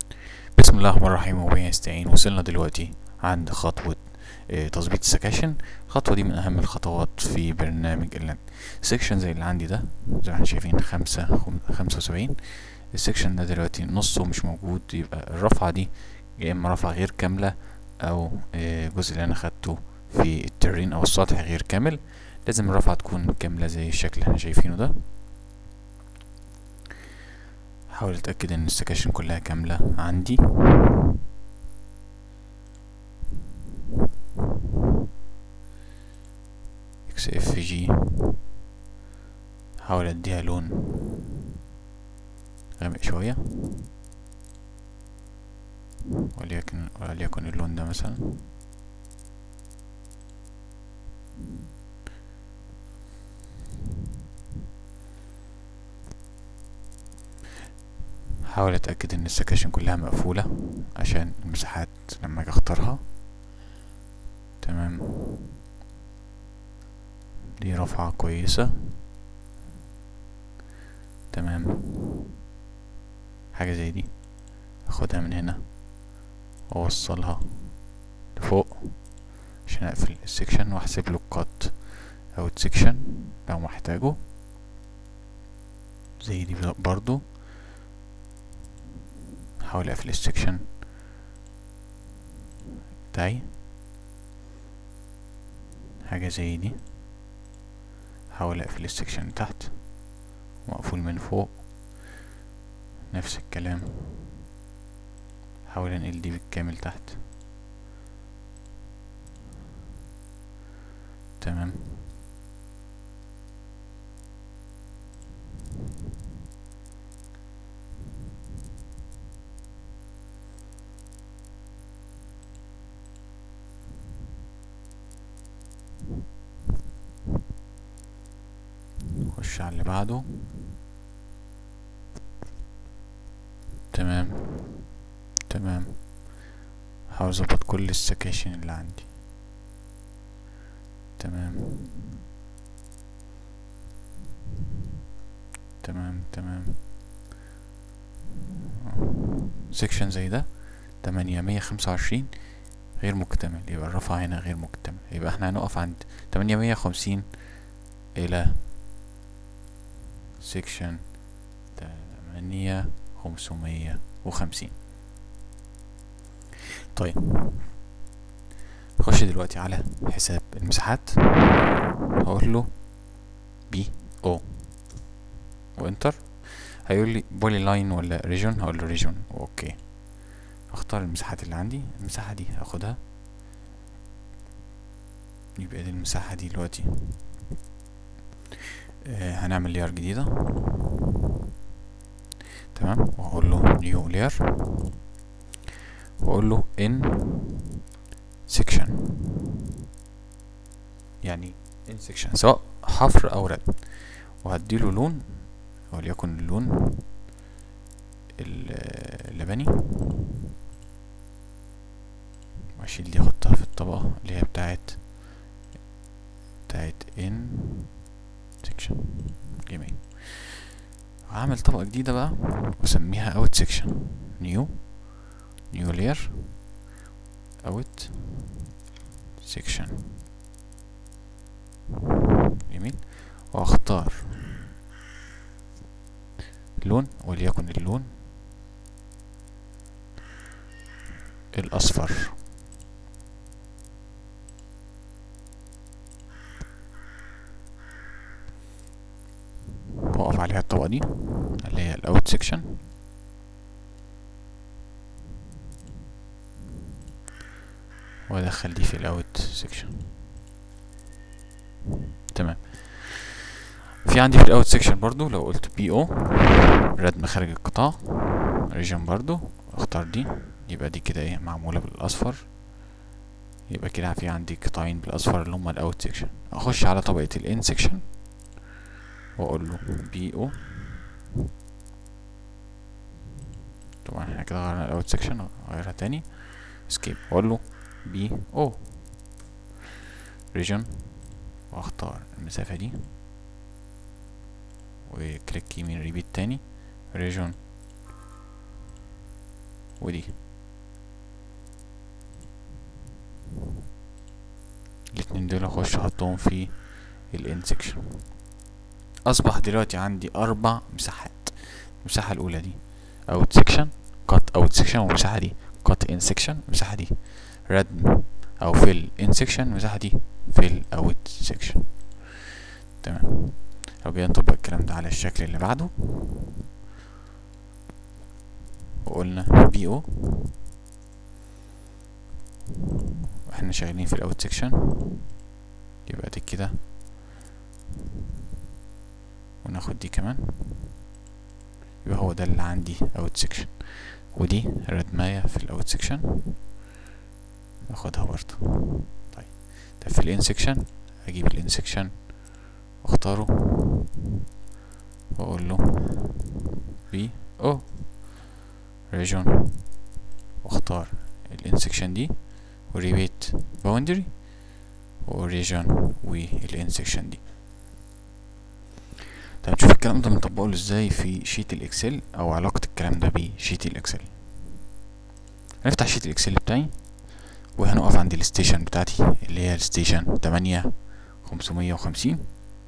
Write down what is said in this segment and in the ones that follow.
بسم الله الرحمن الرحيم وبه نستعين وصلنا دلوقتي عند خطوة آه، تظبيط السكاشن الخطوة دي من أهم الخطوات في برنامج اللان السكشن زي اللي عندي ده زي ما احنا شايفين خمسة خم- خمسة وسبعين السكشن ده دلوقتي نصه مش موجود يبقى الرفعة دي يا إما رفعة غير كاملة أو آه، الجزء اللي أنا خدته في الترين أو السطح غير كامل لازم الرفعة تكون كاملة زي الشكل اللي احنا شايفينه ده حاول اتأكد ان السكاشن كلها كاملة عندي اكس اف جي حاول اديها لون غامق شوية وليكن وليكن اللون ده مثلا حاول اتأكد ان السكاشن كلها مقفولة عشان المساحات لما اجي اختارها تمام دي رفعة كويسة تمام حاجة زي دي اخدها من هنا واوصلها لفوق عشان اقفل السكشن واحسب له القط او السكشن لو محتاجه زي دي برضو احاول اقفل السكشن بتاعي حاجة زي دي احاول اقفل السكشن تحت مقفول من فوق نفس الكلام احاول انقل دي بالكامل تحت تمام نخش على اللي بعده تمام تمام هحاول اظبط كل السكاشن اللي عندي تمام تمام تمام سكشن زي ده تمانية مية خمسة وعشرين غير مكتمل يبقى الرفع هنا غير مكتمل يبقى احنا هنقف عند تمانية مية وخمسين إلى سيكشن تمانية خمسمية وخمسين طيب نخش دلوقتي على حساب المساحات هقول له بي او وانتر هيقول لي بولي لاين ولا ريجون هقول له ريجون اوكي اختار المساحات اللي عندي المساحة دي هاخدها يبقى دي المساحة دي دلوقتي آه هنعمل لير جديدة تمام واقول له نيو لير واقول له ان سيكشن يعني ان سيكشن سواء حفر او ردم وهديله لون وليكن اللون اللبني واشيل دي احطها في الطبقة اللي هي بتاعت بتاعت ان سيكشن جميل هعمل طبقة جديدة بقى واسميها اوت سيكشن نيو نيو لير اوت سيكشن جميل واختار لون وليكن اللون الاصفر واقف عليها الطبقة دي اللي هي الاوت سيكشن وادخل دي في الاوت سيكشن تمام في عندي في الاوت سيكشن برضو لو قلت بي او ردم خارج القطاع ريجن برضو اختار دي يبقى دي كده ايه معمولة بالاصفر يبقى كده في عندي قطاعين بالاصفر اللي هما الاوت سيكشن اخش على طبقة الان سيكشن واقول له بي او طبعا احنا كده غيرنا الاوت سيكشن اغيرها تاني اسكيب واقول له بي او ريجن واختار المسافة دي وكليك يمين ريبيت تاني ريجون ودي الاتنين دول اخش احطهم في الان سيكشن اصبح دلوقتي عندي اربع مساحات المساحة الاولى دي اوت سيكشن كات اوت سيكشن والمساحة دي كات ان سيكشن المساحة دي ردم او فيل ان سيكشن المساحة دي فيل اوت سيكشن تمام لو جينا نطبق الكلام ده على الشكل اللي بعده وقلنا بي او واحنا شغالين في الاوت سيكشن يبقى دي كده وناخد دي كمان يبقى هو ده اللي عندي اوت سيكشن ودي ردماية في الاوت سيكشن ناخدها برضه طيب طب في الان سيكشن اجيب الان سيكشن واختاره واقول له بي او ريجون واختار الان سيكشن دي وريبيت باوندري وريجون والان سيكشن دي طب نشوف الكلام ده بنطبقه ازاي في شيت الاكسل او علاقة الكلام ده بشيت الاكسل هنفتح شيت الاكسل بتاعي وهنقف عند الستيشن بتاعتي اللي هي الستيشن تمانية خمسمية وخمسين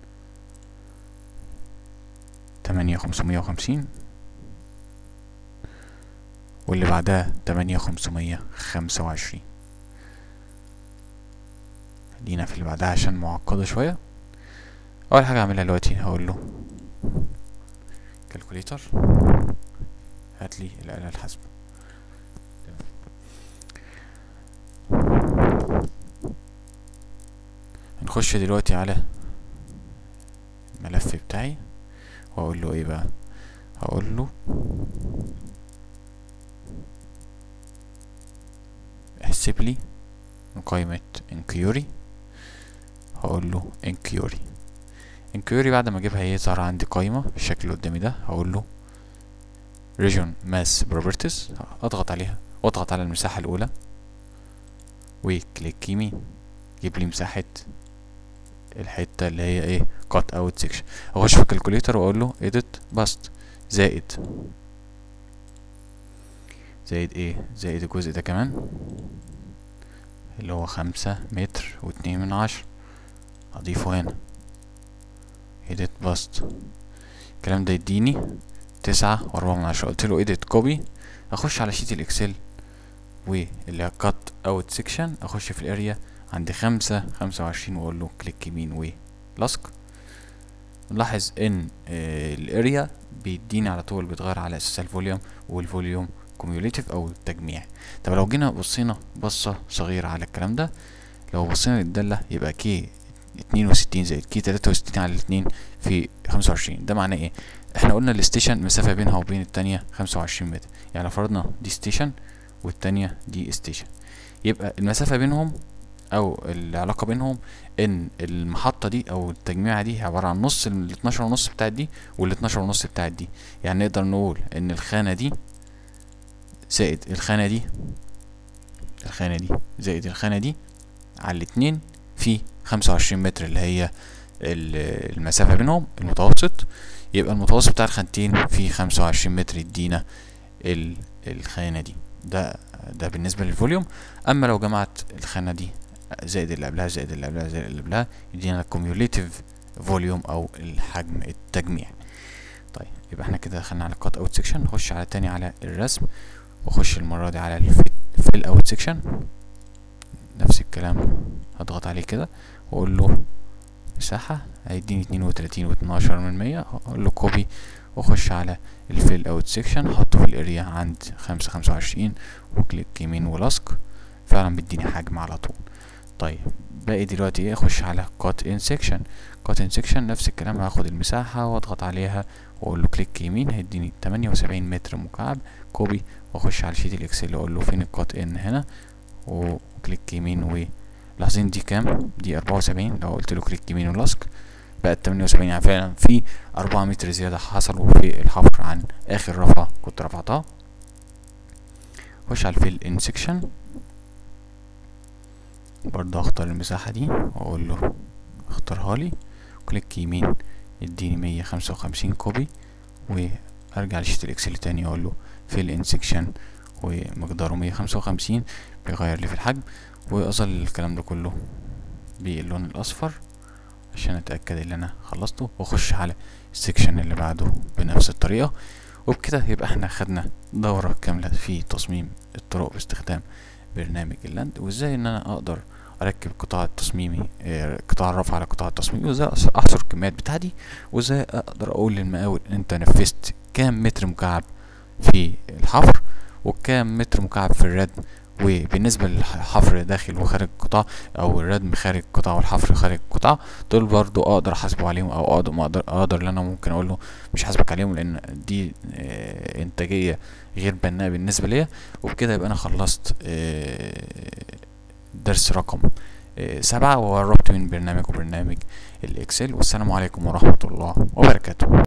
تمانية خمسمية وخمسين واللي بعدها تمانية خمسمية خمسة وعشرين خلينا في اللي بعدها عشان معقدة شوية أول حاجة أعملها دلوقتي هقول له كالكوليتر هاتلي الآلة الحاسبة هنخش دلوقتي على الملف بتاعي واقول له ايه بقى هقول له احسب لي من قائمة انكيوري هقول له انكيوري انكيوري بعد ما اجيبها يظهر عندي قائمة بالشكل اللي قدامي ده هقول له region mass properties اضغط عليها واضغط على المساحة الاولى وكليك يمين يجيب لي مساحة الحتة اللي هي ايه cut out section اخش في الكالكوليتر واقول له edit bust زائد زائد ايه زائد الجزء ده كمان اللي هو خمسة متر واتنين من عشرة اضيفه هنا edit bust الكلام ده يديني تسعة واربعة من عشرة قلت له edit copy اخش على شيت الاكسل واللي هي cut out section اخش في الاريا عند خمسة خمسة وعشرين واقول له كليك يمين و لصق نلاحظ ان آه الاريا بيديني على طول بيتغير على اساس الفوليوم والفوليوم كوميوليتيف او التجميع طب لو جينا بصينا بصة صغيرة على الكلام ده لو بصينا للدالة يبقى كي اتنين وستين زائد كي تلاتة وستين على الاتنين في خمسة وعشرين ده معناه ايه احنا قلنا الستيشن المسافة بينها وبين التانية خمسة وعشرين متر يعني لو فرضنا دي ستيشن والتانية دي ستيشن يبقى المسافة بينهم او العلاقة بينهم ان المحطة دي او التجميعة دي عبارة عن نص ال 12 ونص بتاعت دي وال 12 ونص بتاعت دي يعني نقدر نقول ان الخانة دي زائد الخانة دي الخانة دي زائد الخانة دي على الاتنين في خمسة وعشرين متر اللي هي المسافة بينهم المتوسط يبقى المتوسط بتاع الخانتين في خمسة وعشرين متر يدينا الخانة دي ده ده بالنسبة للفوليوم اما لو جمعت الخانة دي زائد اللي قبلها زائد اللي قبلها زائد اللي قبلها يدينا الكوميوليتيف فوليوم او الحجم التجميع طيب يبقى احنا كده دخلنا على الكات اوت سيكشن نخش على تاني على الرسم واخش المرة دي على الفيل اوت سيكشن نفس الكلام هضغط عليه كده واقول له مساحة هيديني اتنين وتلاتين واتناشر من مية اقول له كوبي واخش على الفيل اوت سيكشن احطه في الاريا عند خمسة خمسة وعشرين وكليك يمين ولصق فعلا بيديني حجم على طول طيب باقي دلوقتي ايه اخش على كات ان سيكشن كات ان سيكشن نفس الكلام هاخد المساحة واضغط عليها واقول له كليك يمين هيديني تمانية وسبعين متر مكعب كوبي واخش على شيت الاكسل اقول له فين الكات ان هنا وكليك يمين و لاحظين دي كام دي اربعة وسبعين لو قلت له كليك يمين ولصق بقت تمانية وسبعين يعني فعلا في أربعة متر زيادة حصلوا في الحفر عن آخر رفعة كنت رفعتها خش على الفيل ان سيكشن برضه اختار المساحة دي واقول له اختارها لي كليك يمين يديني مية خمسة وخمسين كوبي وارجع لشيت الاكسل تاني اقول له فيل ان سيكشن ومقداره مية خمسة وخمسين بيغير لي في الحجم واظل الكلام ده كله باللون الاصفر عشان اتاكد ان انا خلصته واخش على السكشن اللي بعده بنفس الطريقه وبكده يبقى احنا خدنا دورة كاملة في تصميم الطرق باستخدام برنامج اللاند وازاي ان انا اقدر اركب قطاع التصميمي آه، قطاع الرفع على قطاع التصميمي وازاي أص- احصر الكميات بتاعتي وازاي اقدر اقول للمقاول انت نفذت كام متر مكعب في الحفر وكام متر مكعب في الردم وبالنسبة للحفر داخل وخارج القطاع او الردم خارج القطاع والحفر خارج القطاع دول برضو اقدر احاسبه عليهم او اقدر ما اقدر اقدر ان انا ممكن اقول له مش حاسبك عليهم لان دي آه، انتاجية غير بناءة بالنسبة ليا وبكده يبقى انا خلصت آه، درس رقم آه، سبعة وقربت من برنامج وبرنامج الاكسل والسلام عليكم ورحمة الله وبركاته